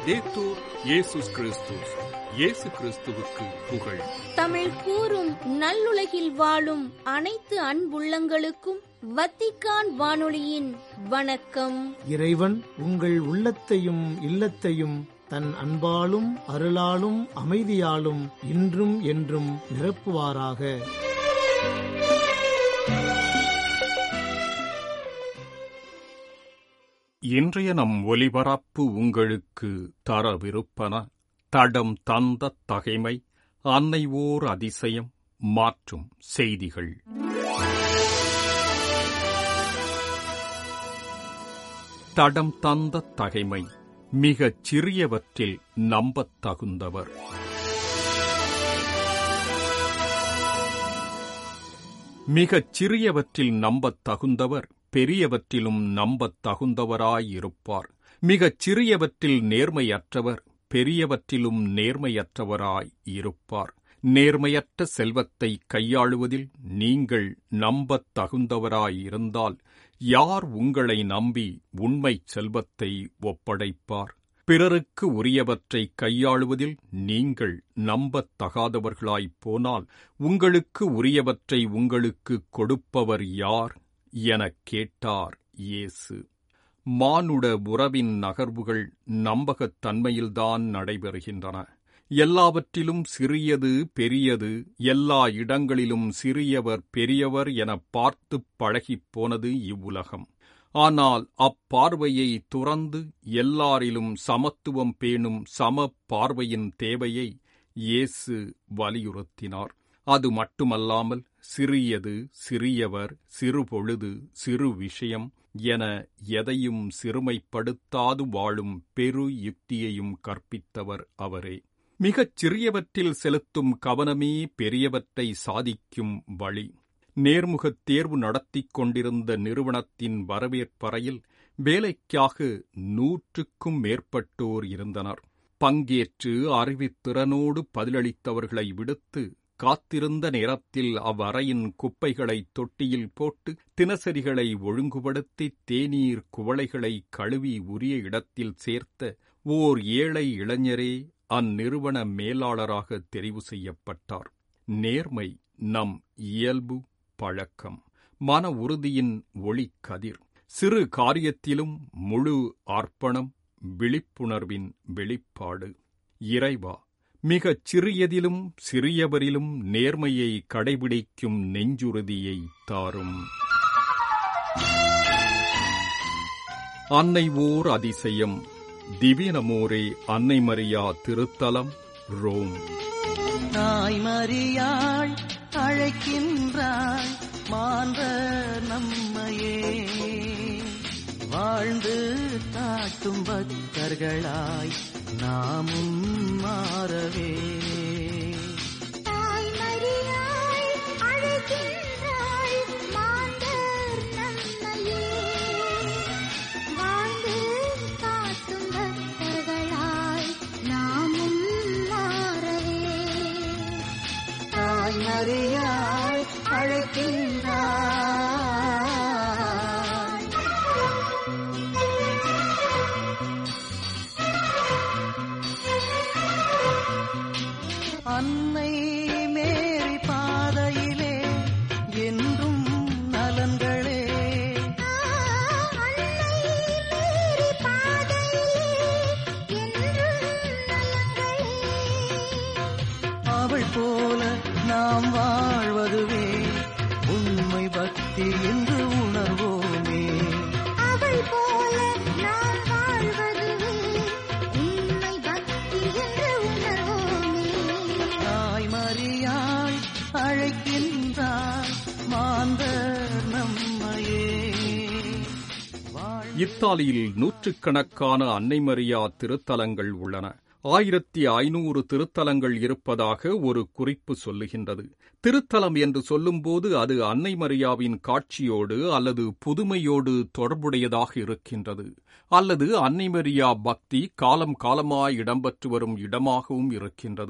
லவ்தேத்தூர் இயேசுஸ் கிறிஸ்துஸ் இயேசு கிறிஸ்துவுக்கு புகழ் தமிழ் கூறும் நல்லுலகில் வாழும் அனைத்து அன்புள்ளங்களுக்கும் வத்திக்கான் வானொலியின் வணக்கம் இறைவன் உங்கள் உள்ளத்தையும் இல்லத்தையும் தன் அன்பாலும் அருளாலும் அமைதியாலும் இன்றும் என்றும் நிரப்புவாராக இன்றைய நம் ஒலிபரப்பு உங்களுக்கு தரவிருப்பன தடம் தந்த தகைமை அன்னை ஓர் அதிசயம் மாற்றும் செய்திகள் தடம் தந்த தகைமை மிகச் சிறியவற்றில் நம்பத் தகுந்தவர் மிகச் சிறியவற்றில் நம்பத் தகுந்தவர் பெரியவற்றிலும் நம்பத் தகுந்தவராயிருப்பார் மிகச் சிறியவற்றில் நேர்மையற்றவர் பெரியவற்றிலும் நேர்மையற்றவராய் இருப்பார் நேர்மையற்ற செல்வத்தை கையாளுவதில் நீங்கள் நம்பத் தகுந்தவராயிருந்தால் யார் உங்களை நம்பி உண்மைச் செல்வத்தை ஒப்படைப்பார் பிறருக்கு உரியவற்றை கையாளுவதில் நீங்கள் நம்பத் தகாதவர்களாய்ப் போனால் உங்களுக்கு உரியவற்றை உங்களுக்கு கொடுப்பவர் யார் எனக் கேட்டார் இயேசு மானுட உறவின் நகர்வுகள் நம்பகத்தன்மையில்தான் நடைபெறுகின்றன எல்லாவற்றிலும் சிறியது பெரியது எல்லா இடங்களிலும் சிறியவர் பெரியவர் என பார்த்துப் பழகிப் போனது இவ்வுலகம் ஆனால் அப்பார்வையை துறந்து எல்லாரிலும் சமத்துவம் பேணும் சம பார்வையின் தேவையை இயேசு வலியுறுத்தினார் அது மட்டுமல்லாமல் சிறியது சிறியவர் சிறுபொழுது சிறு விஷயம் என எதையும் சிறுமைப்படுத்தாது வாழும் பெரு யுக்தியையும் கற்பித்தவர் அவரே மிகச் சிறியவற்றில் செலுத்தும் கவனமே பெரியவற்றை சாதிக்கும் வழி நேர்முகத் தேர்வு நடத்திக் கொண்டிருந்த நிறுவனத்தின் வரவேற்பறையில் வேலைக்காக நூற்றுக்கும் மேற்பட்டோர் இருந்தனர் பங்கேற்று அறிவித்திறனோடு பதிலளித்தவர்களை விடுத்து காத்திருந்த நேரத்தில் அவ்வறையின் குப்பைகளை தொட்டியில் போட்டு தினசரிகளை ஒழுங்குபடுத்தி தேநீர் குவளைகளை கழுவி உரிய இடத்தில் சேர்த்த ஓர் ஏழை இளைஞரே அந்நிறுவன மேலாளராக தெரிவு செய்யப்பட்டார் நேர்மை நம் இயல்பு பழக்கம் மன உறுதியின் ஒளிக்கதிர் சிறு காரியத்திலும் முழு ஆர்ப்பணம் விழிப்புணர்வின் வெளிப்பாடு இறைவா மிகச் சிறியதிலும் சிறியவரிலும் நேர்மையை கடைபிடிக்கும் நெஞ்சுறுதியை தாரும் அன்னை ஓர் அதிசயம் திவ்யனமோரே அன்னை மரியா திருத்தலம் ரோம் தாய் மரியாள் அழைக்கின்றாள் மாந்த நம்மையே வாழ்ந்து காட்டும் பக்தர்களாய் நாமும் மாறவே தாய் மரியாள் அழைக்கின்றாள் மாந்தர் நம்மையே வாழ்ந்து காட்டும் பக்தர்களாய் நாமும் மாறவே தாய் மரியாள் அழைக்கின்றாள் அன்னை மேரி பாதையிலே என்றும் நலன்களே அன்னை மேரி பாதையிலே என்றும் நலங்களே அவள் போல நாம் வாழ்வதுவே உண்மை பக்தி என்று உணர்வோமே அவள் போல நாம் வாழ்வதுவே உண்மை பக்தி என்று உணர்வோமே தாய் மரியாள் அழைக்கின்றாள் மாந்த நம்மையே வாழ் இத்தாலியில் நூற்றுக்கணக்கான அன்னை மரியா திருத்தலங்கள் உள்ளன ஆயிரத்தி ஐநூறு திருத்தலங்கள் இருப்பதாக ஒரு குறிப்பு சொல்லுகின்றது திருத்தலம் என்று சொல்லும்போது அது அன்னை மரியாவின் காட்சியோடு அல்லது புதுமையோடு தொடர்புடையதாக இருக்கின்றது அல்லது அன்னை மரியா பக்தி காலம் காலமாய் இடம்பெற்று வரும் இடமாகவும் இருக்கின்றது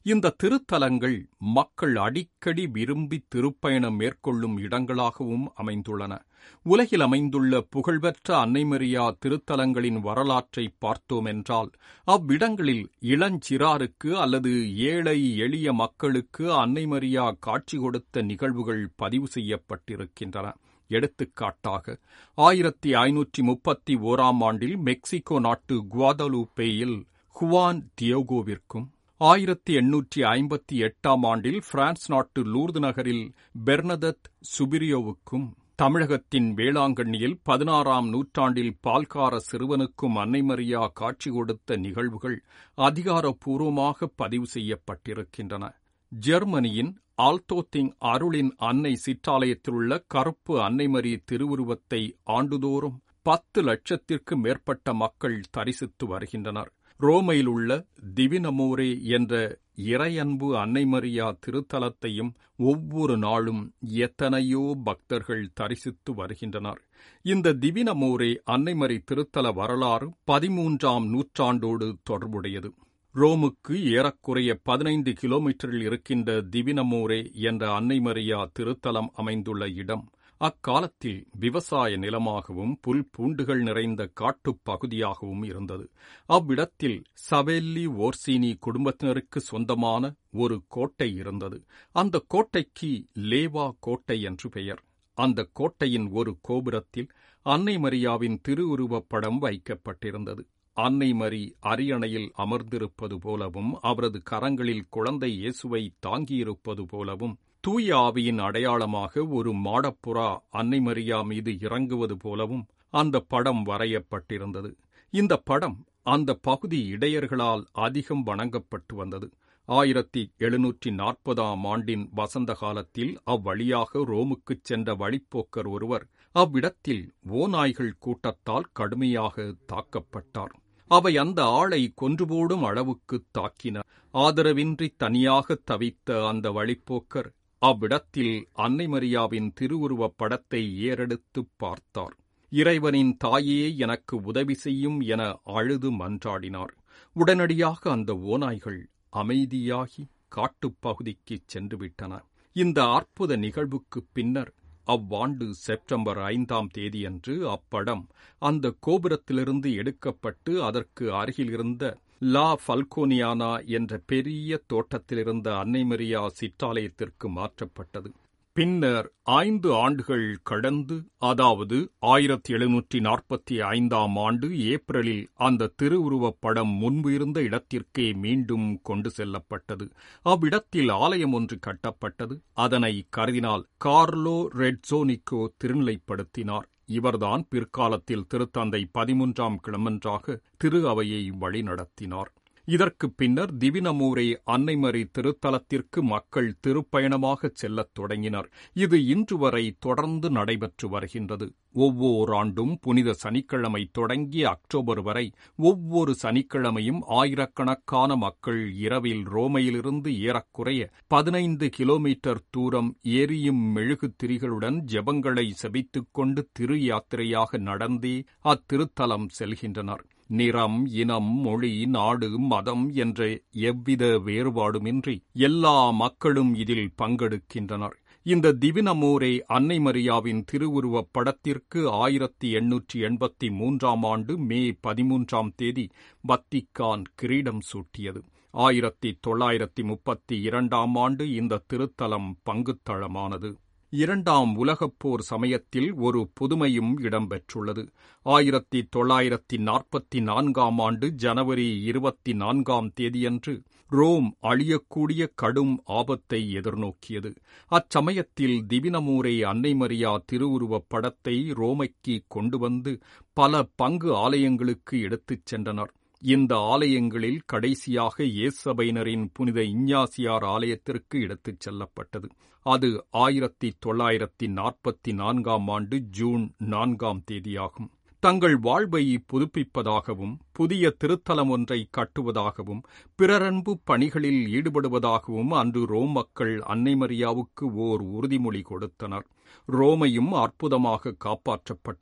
இந்த திருத்தலங்கள் மக்கள் அடிக்கடி விரும்பி திருப்பயணம் மேற்கொள்ளும் இடங்களாகவும் அமைந்துள்ளன உலகில் அமைந்துள்ள புகழ்பெற்ற அன்னைமரியா திருத்தலங்களின் வரலாற்றை பார்த்தோமென்றால் அவ்விடங்களில் இளஞ்சிறாருக்கு அல்லது ஏழை எளிய மக்களுக்கு அன்னைமரியா காட்சி கொடுத்த நிகழ்வுகள் பதிவு செய்யப்பட்டிருக்கின்றன எடுத்துக்காட்டாக ஆயிரத்தி ஐநூற்றி முப்பத்தி ஓராம் ஆண்டில் மெக்சிகோ நாட்டு குவாதலூப்பேயில் ஹுவான் தியோகோவிற்கும் ஆயிரத்தி எண்ணூற்றி ஐம்பத்தி எட்டாம் ஆண்டில் பிரான்ஸ் நாட்டு லூர்து நகரில் பெர்னதத் சுபிரியோவுக்கும் தமிழகத்தின் வேளாங்கண்ணியில் பதினாறாம் நூற்றாண்டில் பால்கார சிறுவனுக்கும் அன்னைமரியா காட்சி கொடுத்த நிகழ்வுகள் அதிகாரப்பூர்வமாக பதிவு செய்யப்பட்டிருக்கின்றன ஜெர்மனியின் ஆல்தோத்திங் அருளின் அன்னை சிற்றாலயத்திலுள்ள கருப்பு அன்னைமரி திருவுருவத்தை ஆண்டுதோறும் பத்து லட்சத்திற்கு மேற்பட்ட மக்கள் தரிசித்து வருகின்றனர் ரோமையில் உள்ள திவினமோரே என்ற இறையன்பு அன்னைமரியா திருத்தலத்தையும் ஒவ்வொரு நாளும் எத்தனையோ பக்தர்கள் தரிசித்து வருகின்றனர் இந்த திவினமோரே அன்னைமரி திருத்தல வரலாறு பதிமூன்றாம் நூற்றாண்டோடு தொடர்புடையது ரோமுக்கு ஏறக்குறைய பதினைந்து கிலோமீட்டரில் இருக்கின்ற திவினமோரே என்ற அன்னைமரியா திருத்தலம் அமைந்துள்ள இடம் அக்காலத்தில் விவசாய நிலமாகவும் புல் பூண்டுகள் நிறைந்த காட்டுப் பகுதியாகவும் இருந்தது அவ்விடத்தில் சபெல்லி ஓர்சினி குடும்பத்தினருக்கு சொந்தமான ஒரு கோட்டை இருந்தது அந்த கோட்டைக்கு லேவா கோட்டை என்று பெயர் அந்த கோட்டையின் ஒரு கோபுரத்தில் அன்னை மரியாவின் திருவுருவப் படம் வைக்கப்பட்டிருந்தது அன்னை மரி அரியணையில் அமர்ந்திருப்பது போலவும் அவரது கரங்களில் குழந்தை இயேசுவை தாங்கியிருப்பது போலவும் தூய ஆவியின் அடையாளமாக ஒரு மாடப்புறா அன்னை மரியா மீது இறங்குவது போலவும் அந்த படம் வரையப்பட்டிருந்தது இந்த படம் அந்த பகுதி இடையர்களால் அதிகம் வணங்கப்பட்டு வந்தது ஆயிரத்தி எழுநூற்றி நாற்பதாம் ஆண்டின் வசந்த காலத்தில் அவ்வழியாக ரோமுக்குச் சென்ற வழிப்போக்கர் ஒருவர் அவ்விடத்தில் ஓநாய்கள் கூட்டத்தால் கடுமையாக தாக்கப்பட்டார் அவை அந்த ஆளை கொன்றுபோடும் அளவுக்கு தாக்கின ஆதரவின்றி தனியாக தவித்த அந்த வழிப்போக்கர் அவ்விடத்தில் அன்னை மரியாவின் திருவுருவப் படத்தை ஏறெடுத்துப் பார்த்தார் இறைவனின் தாயே எனக்கு உதவி செய்யும் என அழுது மன்றாடினார் உடனடியாக அந்த ஓநாய்கள் அமைதியாகி காட்டுப்பகுதிக்குச் சென்றுவிட்டன இந்த அற்புத நிகழ்வுக்குப் பின்னர் அவ்வாண்டு செப்டம்பர் ஐந்தாம் தேதியன்று அப்படம் அந்த கோபுரத்திலிருந்து எடுக்கப்பட்டு அதற்கு அருகிலிருந்த லா ஃபல்கோனியானா என்ற பெரிய தோட்டத்திலிருந்த அன்னைமரியா சிற்றாலயத்திற்கு மாற்றப்பட்டது பின்னர் ஐந்து ஆண்டுகள் கடந்து அதாவது ஆயிரத்தி எழுநூற்றி நாற்பத்தி ஐந்தாம் ஆண்டு ஏப்ரலில் அந்த திருவுருவப் படம் முன்பு இருந்த இடத்திற்கே மீண்டும் கொண்டு செல்லப்பட்டது அவ்விடத்தில் ஆலயம் ஒன்று கட்டப்பட்டது அதனை கருதினால் கார்லோ ரெட்சோனிக்கோ திருநிலைப்படுத்தினார் இவர்தான் பிற்காலத்தில் திருத்தந்தை பதிமூன்றாம் கிளமன்றாக திரு அவையை வழிநடத்தினார் இதற்குப் பின்னர் திவினமூரே அன்னைமரி திருத்தலத்திற்கு மக்கள் திருப்பயணமாகச் செல்லத் தொடங்கினர் இது இன்று வரை தொடர்ந்து நடைபெற்று வருகின்றது ஒவ்வொரு ஆண்டும் புனித சனிக்கிழமை தொடங்கி அக்டோபர் வரை ஒவ்வொரு சனிக்கிழமையும் ஆயிரக்கணக்கான மக்கள் இரவில் ரோமையிலிருந்து ஏறக்குறைய பதினைந்து கிலோமீட்டர் தூரம் எரியும் மெழுகு திரிகளுடன் ஜெபங்களை செபித்துக் கொண்டு திரு யாத்திரையாக நடந்தே அத்திருத்தலம் செல்கின்றனர் நிறம் இனம் மொழி நாடு மதம் என்ற எவ்வித வேறுபாடுமின்றி எல்லா மக்களும் இதில் பங்கெடுக்கின்றனர் இந்த திவினமோரே அன்னை மரியாவின் திருவுருவப் படத்திற்கு ஆயிரத்தி எண்ணூற்றி எண்பத்தி மூன்றாம் ஆண்டு மே பதிமூன்றாம் தேதி வத்திக்கான் கிரீடம் சூட்டியது ஆயிரத்தி தொள்ளாயிரத்தி முப்பத்தி இரண்டாம் ஆண்டு இந்த திருத்தலம் பங்குத்தளமானது இரண்டாம் உலகப் போர் சமயத்தில் ஒரு புதுமையும் இடம்பெற்றுள்ளது ஆயிரத்தி தொள்ளாயிரத்தி நாற்பத்தி நான்காம் ஆண்டு ஜனவரி இருபத்தி நான்காம் தேதியன்று ரோம் அழியக்கூடிய கடும் ஆபத்தை எதிர்நோக்கியது அச்சமயத்தில் திவினமூரை அன்னைமரியா திருவுருவப் படத்தை ரோமைக்கு கொண்டு வந்து பல பங்கு ஆலயங்களுக்கு எடுத்துச் சென்றனர் இந்த ஆலயங்களில் கடைசியாக இயேசபையினரின் புனித இஞ்ஞாசியார் ஆலயத்திற்கு எடுத்துச் செல்லப்பட்டது அது ஆயிரத்தி தொள்ளாயிரத்தி நாற்பத்தி நான்காம் ஆண்டு ஜூன் நான்காம் தேதியாகும் தங்கள் வாழ்வை புதுப்பிப்பதாகவும் புதிய திருத்தலம் ஒன்றை கட்டுவதாகவும் பிறரன்பு பணிகளில் ஈடுபடுவதாகவும் அன்று ரோம் மக்கள் அன்னை மரியாவுக்கு ஓர் உறுதிமொழி கொடுத்தனர் ரோமையும் அற்புதமாக காப்பாற்றப்பட்டது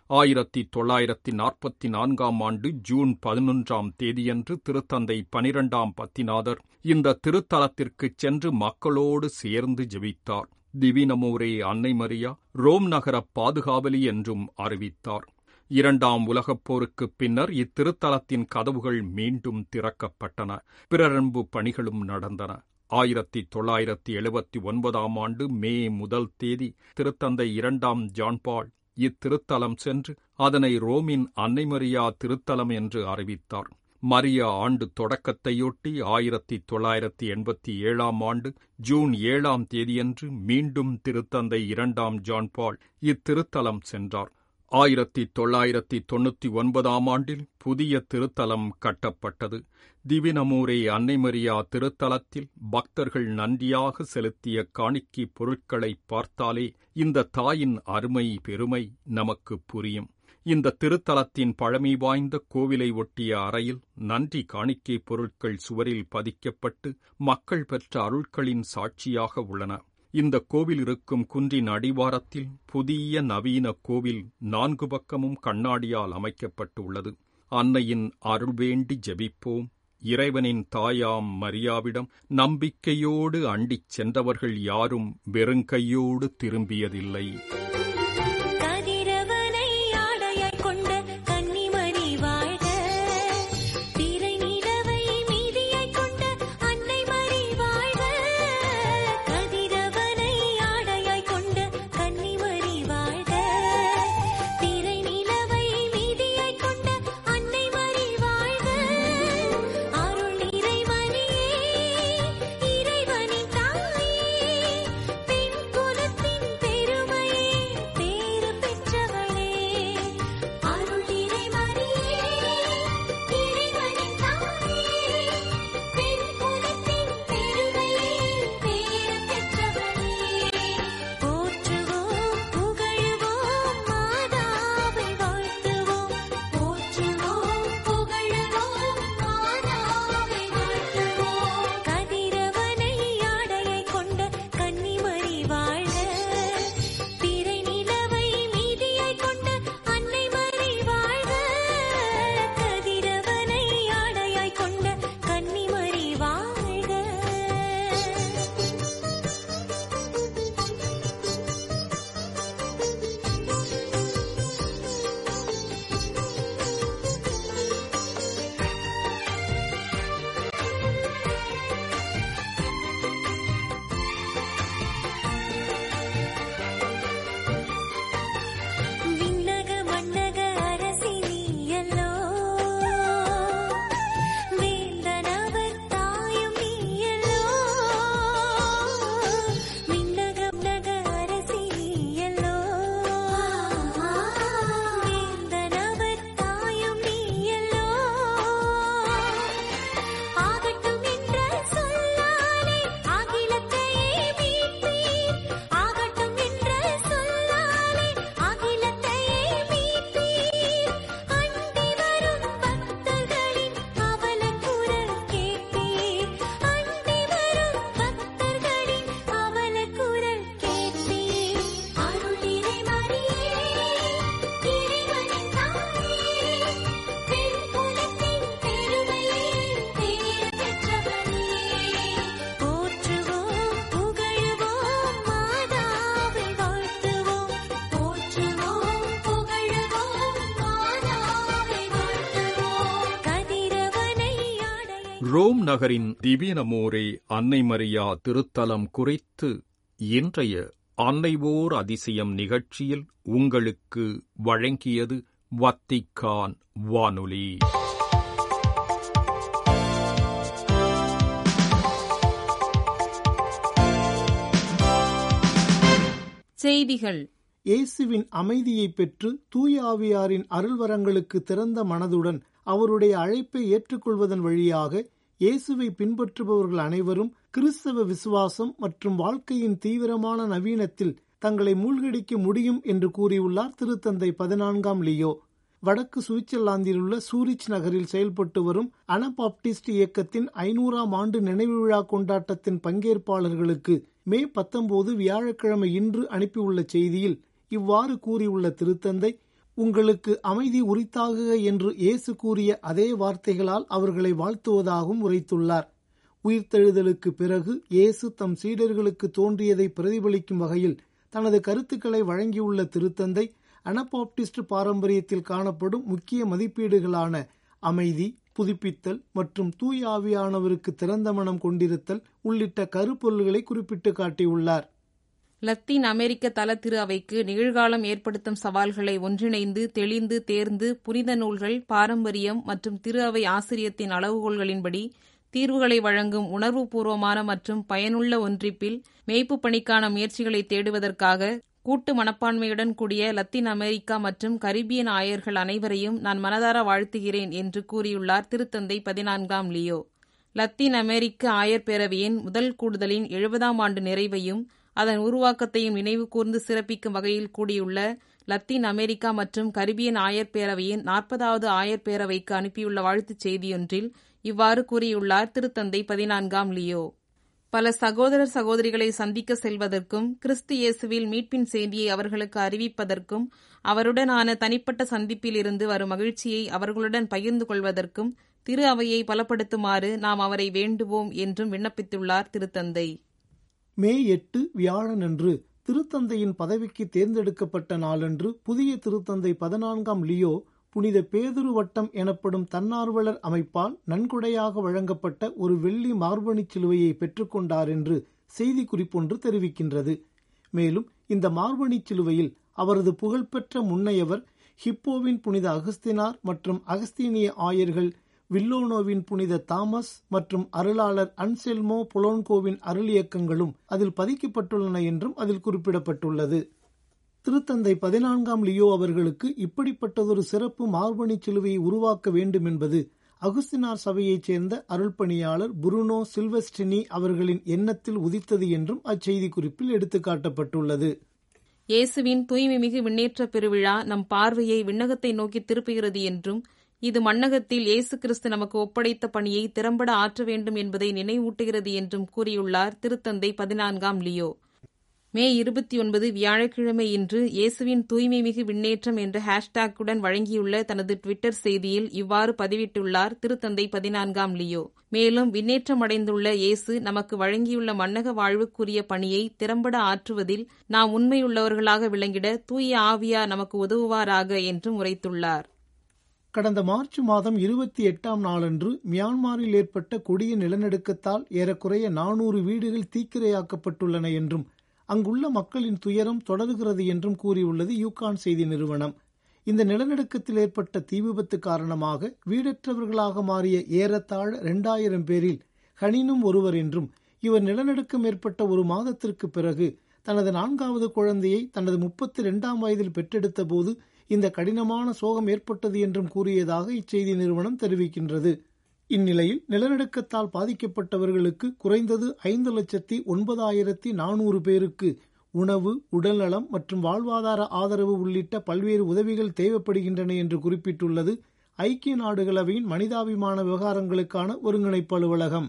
ஆயிரத்தி தொள்ளாயிரத்தி நாற்பத்தி நான்காம் ஆண்டு ஜூன் பதினொன்றாம் தேதியன்று திருத்தந்தை பனிரெண்டாம் பத்திநாதர் இந்த திருத்தலத்திற்குச் சென்று மக்களோடு சேர்ந்து ஜெபித்தார் திவினமோரே அன்னை மரியா ரோம் நகர பாதுகாவலி என்றும் அறிவித்தார் இரண்டாம் உலகப் போருக்குப் பின்னர் இத்திருத்தலத்தின் கதவுகள் மீண்டும் திறக்கப்பட்டன பிறரன்பு பணிகளும் நடந்தன ஆயிரத்தி தொள்ளாயிரத்தி எழுபத்தி ஒன்பதாம் ஆண்டு மே முதல் தேதி திருத்தந்தை இரண்டாம் ஜான்பால் இத்திருத்தலம் சென்று அதனை ரோமின் அன்னைமரியா திருத்தலம் என்று அறிவித்தார் மரியா ஆண்டு தொடக்கத்தையொட்டி ஆயிரத்தி தொள்ளாயிரத்தி எண்பத்தி ஏழாம் ஆண்டு ஜூன் ஏழாம் தேதியன்று மீண்டும் திருத்தந்தை இரண்டாம் ஜான்பால் இத்திருத்தலம் சென்றார் ஆயிரத்தி தொள்ளாயிரத்தி தொண்ணூத்தி ஒன்பதாம் ஆண்டில் புதிய திருத்தலம் கட்டப்பட்டது திவினமூரே அன்னைமரியா திருத்தலத்தில் பக்தர்கள் நன்றியாக செலுத்திய காணிக்கை பொருட்களை பார்த்தாலே இந்த தாயின் அருமை பெருமை நமக்கு புரியும் இந்த திருத்தலத்தின் பழமை வாய்ந்த கோவிலை ஒட்டிய அறையில் நன்றி காணிக்கை பொருட்கள் சுவரில் பதிக்கப்பட்டு மக்கள் பெற்ற அருட்களின் சாட்சியாக உள்ளன இந்த கோவில் இருக்கும் குன்றின் அடிவாரத்தில் புதிய நவீன கோவில் நான்கு பக்கமும் கண்ணாடியால் அமைக்கப்பட்டுள்ளது அன்னையின் அருள் வேண்டி ஜெபிப்போம் இறைவனின் தாயாம் மரியாவிடம் நம்பிக்கையோடு அண்டிச் சென்றவர்கள் யாரும் வெறுங்கையோடு திரும்பியதில்லை கதிரவனை ஆடையாய் கொண்ட கன்னிமரி வாழ்க திரை நிலவை மீதியாய் கொண்ட அன்னை மரி வாழ்க கதிரவனை ஆடையாய் கொண்ட கன்னிமரி வாழ்க திரை நிலவை மீதியாய் கொண்ட அன்னை மரி வாழ்க அருள் இறைவனியே இறைவனின் தாயே பெண் குலத்தின் பெருமையே பேறு பெற்றவளே அருள் இறைவனியே இறைவனின் தாயே பெண் குலத்தின் பெருமையே பேறு பெற்றவளே போற்றுவோம் புகழுவோம் மாதாவை வாழ்த்துவோம் போற்றுவோம் புகழுவோம் மாதாவை வாழ்த்துவோம் கதிரவனை ஆடையை கொண்ட கன்னிமரி வாழ்க திரை நிலவை மீதியை கொண்ட அன்னை மரி வாழ்க கதிரவனை ஆடையாய் கொண்ட கன்னிமரி வாழ்க விண்ணக மண்ணக அரசி நீயல்லோ வேந்தனவர் தாயும் நீயல்லோ விண்ணக மண்ணக அரசி நீயல்லோ வேந்தனவர் தாயும் நீயல்லோ ஆகட்டும் என்ற சொல்லாலே அகிலத்தையே மீட்பீர் ஆகட்டும் என்ற சொல்லாலே அகிலத்தையே மீட்பீர் அண்டி வரும் பக்தர்களின் அவல குரல் கேட்பீர் அண்டி வரும் பக்தர்களின் அவல குரல் கேட்பீர் அருள் இறை மரியே இறைவனின் தாயே பெண் குலத்தின் பெருமையே பேர் பெற்றவளே போற்றுவோம் புகழுவோம் மாதாவை வாழ்த்துவோம் போற்றுவோம் புகழுவோம் மாதாவை வாழ்த்துவோம் கதிரவனை ஆடையை ரோம் நகரின் திவ்யனமோரே அன்னை மரியா திருத்தலம் குறித்து இன்றைய அன்னைவோர் அதிசயம் நிகழ்ச்சியில் உங்களுக்கு வழங்கியது வத்திக்கான் வானொலி செய்திகள் இயேசுவின் அமைதியை பெற்று தூய ஆவியாரின் அருள்வரங்களுக்கு திறந்த மனதுடன் அவருடைய அழைப்பை ஏற்றுக்கொள்வதன் வழியாக இயேசுவை பின்பற்றுபவர்கள் அனைவரும் கிறிஸ்தவ விசுவாசம் மற்றும் வாழ்க்கையின் தீவிரமான நவீனத்தில் தங்களை மூழ்கடிக்க முடியும் என்று கூறியுள்ளார் திருத்தந்தை பதினான்காம் லியோ வடக்கு சுவிட்சர்லாந்தில் உள்ள சூரிச் நகரில் செயல்பட்டு வரும் அனபாப்டிஸ்ட் இயக்கத்தின் ஐநூறாம் ஆண்டு நினைவு விழா கொண்டாட்டத்தின் பங்கேற்பாளர்களுக்கு மே பத்தொன்பது வியாழக்கிழமை இன்று அனுப்பியுள்ள செய்தியில் இவ்வாறு கூறியுள்ள திருத்தந்தை உங்களுக்கு அமைதி உரித்தாகுக என்று இயேசு கூறிய அதே வார்த்தைகளால் அவர்களை வாழ்த்துவதாகவும் உரைத்துள்ளார் உயிர்த்தெழுதலுக்கு பிறகு இயேசு தம் சீடர்களுக்கு தோன்றியதை பிரதிபலிக்கும் வகையில் தனது கருத்துக்களை வழங்கியுள்ள திருத்தந்தை அனபாப்டிஸ்ட் பாரம்பரியத்தில் காணப்படும் முக்கிய மதிப்பீடுகளான அமைதி புதுப்பித்தல் மற்றும் தூய ஆவியானவருக்கு திறந்த மனம் கொண்டிருத்தல் உள்ளிட்ட கருப்பொருள்களை குறிப்பிட்டு காட்டியுள்ளார் லத்தீன் அமெரிக்க தல திரு அவைக்கு நிகழ்காலம் ஏற்படுத்தும் சவால்களை ஒன்றிணைந்து தெளிந்து தேர்ந்து புனித நூல்கள் பாரம்பரியம் மற்றும் திரு அவை ஆசிரியத்தின் அளவுகோல்களின்படி தீர்வுகளை வழங்கும் உணர்வுபூர்வமான மற்றும் பயனுள்ள ஒன்றிப்பில் மேய்ப்பு பணிக்கான முயற்சிகளை தேடுவதற்காக கூட்டு மனப்பான்மையுடன் கூடிய லத்தீன் அமெரிக்கா மற்றும் கரிபியன் ஆயர்கள் அனைவரையும் நான் மனதார வாழ்த்துகிறேன் என்று கூறியுள்ளார் திருத்தந்தை பதினான்காம் லியோ லத்தீன் அமெரிக்க ஆயர் பேரவையின் முதல் கூடுதலின் எழுபதாம் ஆண்டு நிறைவையும் அதன் உருவாக்கத்தையும் நினைவு கூர்ந்து சிறப்பிக்கும் வகையில் கூடியுள்ள லத்தீன் அமெரிக்கா மற்றும் கரிபியன் ஆயர் பேரவையின் நாற்பதாவது ஆயர் பேரவைக்கு அனுப்பியுள்ள வாழ்த்துச் செய்தியொன்றில் இவ்வாறு கூறியுள்ளார் திருத்தந்தை பதினான்காம் லியோ பல சகோதரர் சகோதரிகளை சந்திக்க செல்வதற்கும் கிறிஸ்து இயேசுவில் மீட்பின் செய்தியை அவர்களுக்கு அறிவிப்பதற்கும் அவருடனான தனிப்பட்ட சந்திப்பில் இருந்து வரும் மகிழ்ச்சியை அவர்களுடன் பகிர்ந்து கொள்வதற்கும் திரு அவையை பலப்படுத்துமாறு நாம் அவரை வேண்டுவோம் என்றும் விண்ணப்பித்துள்ளார் திருத்தந்தை மே எட்டு வியாழனன்று திருத்தந்தையின் பதவிக்கு தேர்ந்தெடுக்கப்பட்ட நாளன்று புதிய திருத்தந்தை பதினான்காம் லியோ புனித பேதுரு வட்டம் எனப்படும் தன்னார்வலர் அமைப்பால் நன்கொடையாக வழங்கப்பட்ட ஒரு வெள்ளி மார்பணிச் சிலுவையை பெற்றுக்கொண்டார் என்று செய்திக்குறிப்பொன்று தெரிவிக்கின்றது மேலும் இந்த மார்பணிச் சிலுவையில் அவரது புகழ்பெற்ற முன்னையவர் ஹிப்போவின் புனித அகஸ்தினார் மற்றும் அகஸ்தீனிய ஆயர்கள் வில்லோனோவின் புனித தாமஸ் மற்றும் அருளாளர் அன்செல்மோ புலோன்கோவின் அருளியக்கங்களும் அதில் பதிக்கப்பட்டுள்ளன என்றும் அதில் குறிப்பிடப்பட்டுள்ளது திருத்தந்தை பதினான்காம் லியோ அவர்களுக்கு இப்படிப்பட்டதொரு சிறப்பு மார்பணி சிலுவையை உருவாக்க வேண்டும் என்பது அகுஸ்தினார் சபையைச் சேர்ந்த அருள்பணியாளர் புருனோ சில்வஸ்டினி அவர்களின் எண்ணத்தில் உதித்தது என்றும் அச்செய்தி குறிப்பில் எடுத்துக்காட்டப்பட்டுள்ளது இயேசுவின் தூய்மைமிகு விண்ணேற்ற பெருவிழா நம் பார்வையை விண்ணகத்தை நோக்கி திருப்புகிறது என்றும் இது மண்ணகத்தில் இயேசு கிறிஸ்து நமக்கு ஒப்படைத்த பணியை திறம்பட ஆற்ற வேண்டும் என்பதை நினைவூட்டுகிறது என்றும் கூறியுள்ளார் திருத்தந்தை பதினான்காம் லியோ மே இருபத்தி ஒன்பது வியாழக்கிழமை இன்று இயேசுவின் தூய்மைமிகு விண்ணேற்றம் என்ற ஹேஷ்டேக்குடன் வழங்கியுள்ள தனது ட்விட்டர் செய்தியில் இவ்வாறு பதிவிட்டுள்ளார் திருத்தந்தை பதினான்காம் லியோ மேலும் விண்ணேற்றமடைந்துள்ள இயேசு நமக்கு வழங்கியுள்ள மன்னக வாழ்வுக்குரிய பணியை திறம்பட ஆற்றுவதில் நாம் உண்மையுள்ளவர்களாக விளங்கிட தூய ஆவியா நமக்கு உதவுவாராக என்றும் உரைத்துள்ளார் கடந்த மார்ச் மாதம் இருபத்தி எட்டாம் நாளன்று மியான்மரில் ஏற்பட்ட கொடிய நிலநடுக்கத்தால் ஏறக்குறைய நானூறு வீடுகள் தீக்கிரையாக்கப்பட்டுள்ளன என்றும் அங்குள்ள மக்களின் துயரம் தொடர்கிறது என்றும் கூறியுள்ளது யூகான் செய்தி நிறுவனம் இந்த நிலநடுக்கத்தில் ஏற்பட்ட தீ விபத்து காரணமாக வீடற்றவர்களாக மாறிய ஏறத்தாழ இரண்டாயிரம் பேரில் ஹனினும் ஒருவர் என்றும் இவர் நிலநடுக்கம் ஏற்பட்ட ஒரு மாதத்திற்கு பிறகு தனது நான்காவது குழந்தையை தனது முப்பத்தி இரண்டாம் வயதில் பெற்றெடுத்த போது இந்த கடினமான சோகம் ஏற்பட்டது என்றும் கூறியதாக இச்செய்தி நிறுவனம் தெரிவிக்கின்றது இந்நிலையில் நிலநடுக்கத்தால் பாதிக்கப்பட்டவர்களுக்கு குறைந்தது ஐந்து லட்சத்தி ஒன்பதாயிரத்தி நானூறு பேருக்கு உணவு உடல்நலம் மற்றும் வாழ்வாதார ஆதரவு உள்ளிட்ட பல்வேறு உதவிகள் தேவைப்படுகின்றன என்று குறிப்பிட்டுள்ளது ஐக்கிய நாடுகளவையின் மனிதாபிமான விவகாரங்களுக்கான ஒருங்கிணைப்பு அலுவலகம்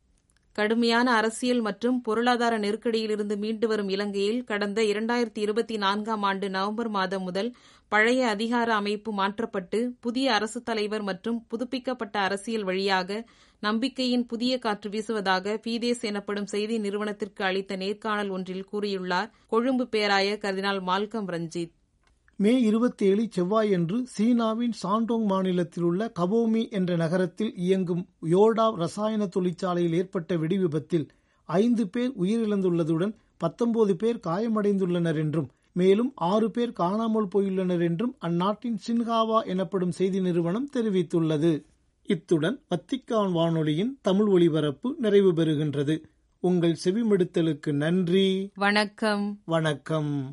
கடுமையான அரசியல் மற்றும் பொருளாதார நெருக்கடியிலிருந்து மீண்டு வரும் இலங்கையில் கடந்த இரண்டாயிரத்தி இருபத்தி நான்காம் ஆண்டு நவம்பர் மாதம் முதல் பழைய அதிகார அமைப்பு மாற்றப்பட்டு புதிய அரசு தலைவர் மற்றும் புதுப்பிக்கப்பட்ட அரசியல் வழியாக நம்பிக்கையின் புதிய காற்று வீசுவதாக பீதேஸ் எனப்படும் செய்தி நிறுவனத்திற்கு அளித்த நேர்காணல் ஒன்றில் கூறியுள்ளார் கொழும்பு பேராயர் கர்தினால் மால்கம் ரஞ்சித் மே இருபத்தி ஏழு செவ்வாயன்று சீனாவின் சாண்டோங் மாநிலத்தில் உள்ள கபோமி என்ற நகரத்தில் இயங்கும் யோடா ரசாயன தொழிற்சாலையில் ஏற்பட்ட வெடிவிபத்தில் ஐந்து பேர் உயிரிழந்துள்ளதுடன் பத்தொன்பது பேர் காயமடைந்துள்ளனர் என்றும் மேலும் ஆறு பேர் காணாமல் போயுள்ளனர் என்றும் அந்நாட்டின் சின்ஹாவா எனப்படும் செய்தி நிறுவனம் தெரிவித்துள்ளது இத்துடன் வத்திக்கான் வானொலியின் தமிழ் ஒலிபரப்பு நிறைவு பெறுகின்றது உங்கள் செவிமடுத்தலுக்கு நன்றி வணக்கம் வணக்கம்